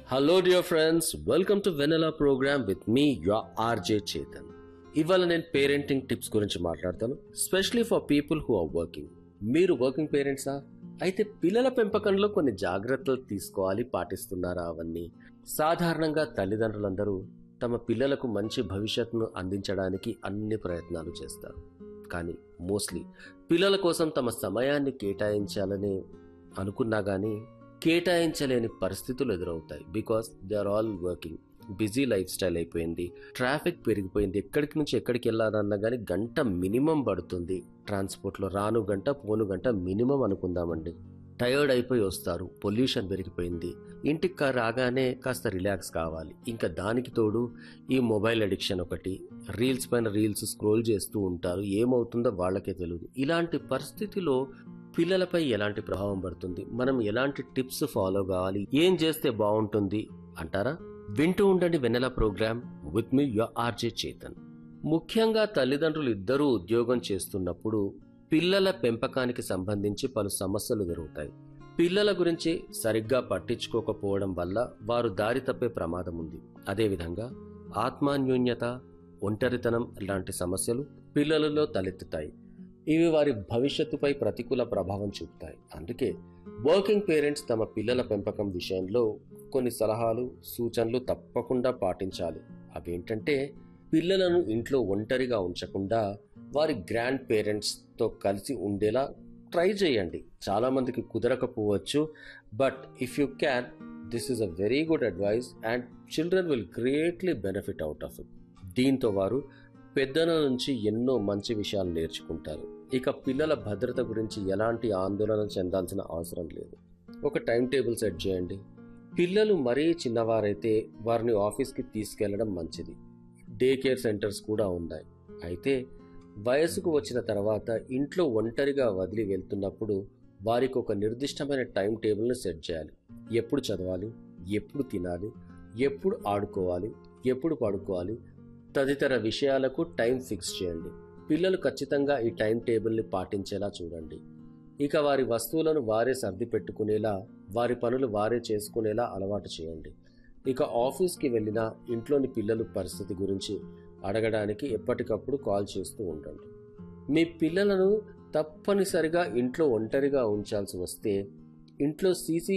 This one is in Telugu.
hello dear friends welcome to Vennela programme with me your RJ Chetan ఇవాళ నేను పేరెంటింగ్ టిప్స్ గురించి మాట్లాడతాను specially for people who are working మీరు వర్కింగ్ పేరెంట్సా అయితే పిల్లల పెంపకంలో కొన్ని జాగ్రత్తలు తీసుకోవాలి పాటిస్తున్నారా అవన్నీ సాధారణంగా తల్లిదండ్రులందరూ తమ పిల్లలకు మంచి భవిష్యత్తును అందించడానికి అన్ని ప్రయత్నాలు చేస్తారు కానీ మోస్ట్లీ పిల్లల కోసం తమ సమయాన్ని కేటాయించాలని అనుకున్నా కానీ కేటాయించలేని పరిస్థితులు ఎదురవుతాయి because they are all working busy life style అయిపోయింది ట్రాఫిక్ పెరిగిపోయింది ఎక్కడికి నుంచి ఎక్కడికి వెళ్ళాలన్నా కానీ గంట మినిమం పడుతుంది ట్రాన్స్పోర్ట్లో రాను గంట పోను గంట మినిమం అనుకుందామండి టయర్డ్ అయిపోయి వస్తారు పొల్యూషన్ పెరిగిపోయింది ఇంటికి కా- రాగానే కాస్త రిలాక్స్ కావాలి ఇంకా దానికి తోడు ఈ మొబైల్ అడిక్షన్ ఒకటి రీల్స్ పైన రీల్స్ స్క్రోల్ చేస్తూ ఉంటారు ఏమవుతుందో వాళ్ళకే తెలియదు ఇలాంటి పరిస్థితిలో పిల్లలపై ఎలాంటి ప్రభావం పడుతుంది మనం ఎలాంటి టిప్స్ ఫాలో కావాలి ఏం చేస్తే బాగుంటుంది అంటారా వింటూ ఉండండి Vennela programme with me your RJ Chetan ముఖ్యంగా తల్లిదండ్రులు ఇద్దరూ ఉద్యోగం చేస్తున్నప్పుడు పిల్లల పెంపకానికి సంబంధించి పలు సమస్యలు ఎదురవుతాయి పిల్లల గురించి సరిగ్గా పట్టించుకోకపోవడం వల్ల వారు దారి తప్పే ప్రమాదం ఉంది అదేవిధంగా ఆత్మాన్యూన్యత ఒంటరితనం లాంటి సమస్యలు పిల్లలలో తలెత్తుతాయి ఇవి వారి భవిష్యత్తుపై ప్రతికూల ప్రభావం చూపుతాయి అందుకే వర్కింగ్ పేరెంట్స్ తమ పిల్లల పెంపకం విషయంలో కొన్ని సలహాలు సూచనలు తప్పకుండా పాటించాలి అవేంటంటే పిల్లలను ఇంట్లో ఒంటరిగా ఉంచకుండా వారి గ్రాండ్ పేరెంట్స్తో కలిసి ఉండేలా ట్రై చేయండి చాలా మందికి కుదరకపోవచ్చు but if you can this is a very good advice and children will greatly benefit out of it దీంతో వారు పెద్దల నుంచి ఎన్నో మంచి విషయాలు నేర్చుకుంటారు ఇక పిల్లల భద్రత గురించి ఎలాంటి ఆందోళన చెందాల్సిన అవసరం లేదు ఒక టైం టేబుల్ సెట్ చేయండి పిల్లలు మరీ చిన్నవారైతే వారిని ఆఫీస్కి తీసుకెళ్లడం మంచిది డే కేర్ సెంటర్స్ కూడా ఉన్నాయి అయితే వయసుకు వచ్చిన తర్వాత ఇంట్లో ఒంటరిగా వదిలి వెళ్తున్నప్పుడు వారికి ఒక నిర్దిష్టమైన టైం టేబుల్ని సెట్ చేయాలి ఎప్పుడు చదవాలి ఎప్పుడు తినాలి ఎప్పుడు ఆడుకోవాలి ఎప్పుడు పడుకోవాలి తదితర విషయాలకు టైం ఫిక్స్ చేయండి పిల్లలు ఖచ్చితంగా ఈ టైం టేబుల్ని పాటించేలా చూడండి ఇక వారి వస్తువులను వారే సర్ది పెట్టుకునేలా వారి పనులు వారే చేసుకునేలా అలవాటు చేయండి ఇక ఆఫీస్కి వెళ్ళినా ఇంట్లోని పిల్లల పరిస్థితి గురించి అడగడానికి ఎప్పటికప్పుడు కాల్ చేస్తూ ఉండండి మీ పిల్లలను తప్పనిసరిగా ఇంట్లో ఒంటరిగా ఉంచాల్సి వస్తే ఇంట్లో సీసీ